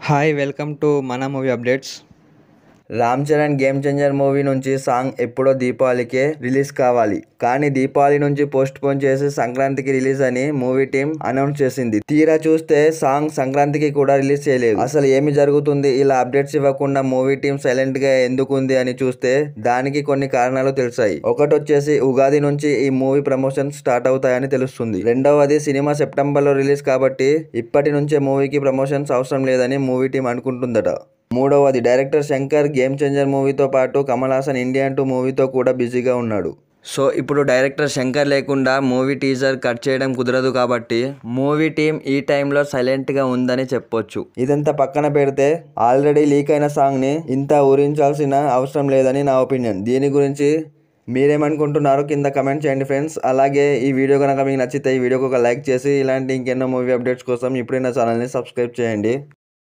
hi welcome to మన movie updates Ram Charan game changer movie నుంచి song ఎప్పుడో దీపావళికే రిలీజ్ కావాలి కానీ దీపావళి నుంచి పోస్ట్ పోన్ చేసి సంక్రాంతికి రిలీజ్ అని మూవీ టీం అనౌన్స్ చేసింది తీరా చూస్తే సాంగ్ సంక్రాంతికి కూడా రిలీజ్ చేయలేదు అసలు ఏమి జరుగుతుంది ఇలా అప్డేట్స్ ఇవ్వకుండా మూవీ టీం సైలెంట్ గా ఎందుకుంది అని చూస్తే దానికి కొన్ని కారణాలు తెలిసాయి ఒకటి వచ్చేసి ఉగాది నుంచి ఈ మూవీ ప్రమోషన్ స్టార్ట్ అవుతాయని తెలుస్తుంది రెండవది సినిమా సెప్టెంబర్ లో రిలీజ్ కాబట్టి ఇప్పటి నుంచే మూవీకి ప్రమోషన్స్ అవసరం లేదని మూవీ టీం అనుకుంటుందట మూడవది డైరెక్టర్ శంకర్ గేమ్ చేంజర్ మూవీతో పాటు కమల్ హాసన్ ఇండియన్ టూ మూవీతో కూడా బిజీగా ఉన్నాడు సో ఇప్పుడు డైరెక్టర్ శంకర్ లేకుండా మూవీ టీజర్ కట్ చేయడం కుదరదు కాబట్టి మూవీ టీం ఈ టైంలో సైలెంట్గా ఉందని చెప్పొచ్చు ఇదంతా పక్కన పెడితే ఆల్రెడీ లీక్ అయిన సాంగ్ని ఇంత ఊరించాల్సిన అవసరం లేదని నా ఒపీనియన్ దీని గురించి మీరేమనుకుంటున్నారో కింద కమెంట్ చేయండి ఫ్రెండ్స్ అలాగే ఈ వీడియో కనుక మీకు నచ్చితే ఈ వీడియోకి ఒక లైక్ చేసి ఇలాంటి ఇంకెన్నో మూవీ అప్డేట్స్ కోసం ఇప్పుడే నా ఛానల్ని సబ్స్క్రైబ్ చేయండి